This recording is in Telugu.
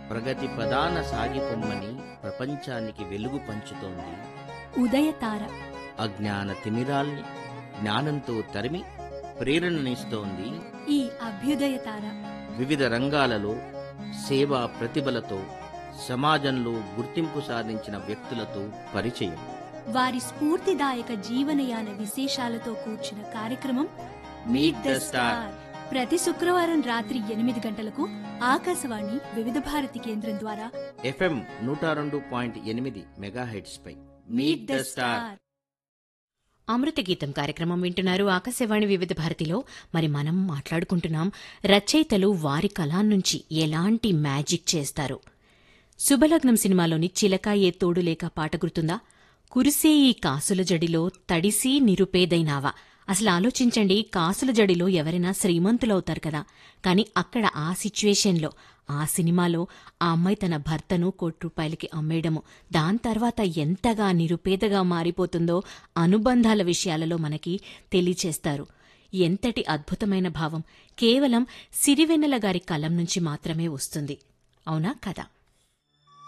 ప్రగతి ప్రధాన సాగిపొమ్మని ప్రపంచానికి వెలుగు పంచుతోంది ఉదయతార అజ్ఞాన తిమిరాల్ని జ్ఞానంతో తరిమి ప్రేరణనిస్తోంది ఈ అభ్యుదయతార వివిధ రంగాలలో సేవా ప్రతిభలతో సమాజంలో గుర్తింపు సాధించిన వ్యక్తులతో పరిచయం వారి స్ఫూర్తిదాయక జీవనయాన విశేషాలతో కూర్చిన కార్యక్రమం మీట్ ద స్టార్ ప్రతి శుక్రవారం రాత్రి ఎనిమిది గంటలకు ఆకాశవాణి వివిధ భారతి కేంద్రం ద్వారా ఎఫ్ఎం నూట రెండు పాయింట్ ఎనిమిది మెగాహెడ్స్ పై meet the star Amrutha Geetham కార్యక్రమం వింటున్నారు ఆకాశవాణి వివిధ భారతిలో మరి మనం మాట్లాడుకుంటున్నాం రచయితలు వారి కళా నుంచి ఎలాంటి మ్యాజిక్ చేస్తారు శుభలగ్నం సినిమాలోని చిలక ఏ తోడు లేక పాట గుర్తుందా కురిసే ఈ కాసుల జడిలో తడిసి నిరుపేదైనావా అసలు ఆలోచించండి కాసుల జడిలో ఎవరైనా శ్రీమంతులవుతారు కదా కానీ అక్కడ ఆ సిచ్యువేషన్లో ఆ సినిమాలో ఆ అమ్మాయి తన భర్తను కోటి రూపాయలకి అమ్మేయడము దాని తర్వాత ఎంతగా నిరుపేదగా మారిపోతుందో అనుబంధాల విషయాలలో మనకి తెలియచేస్తారు ఎంతటి అద్భుతమైన భావం కేవలం సిరివెన్నెల గారి కలం నుంచి మాత్రమే వస్తుంది అవునా కదా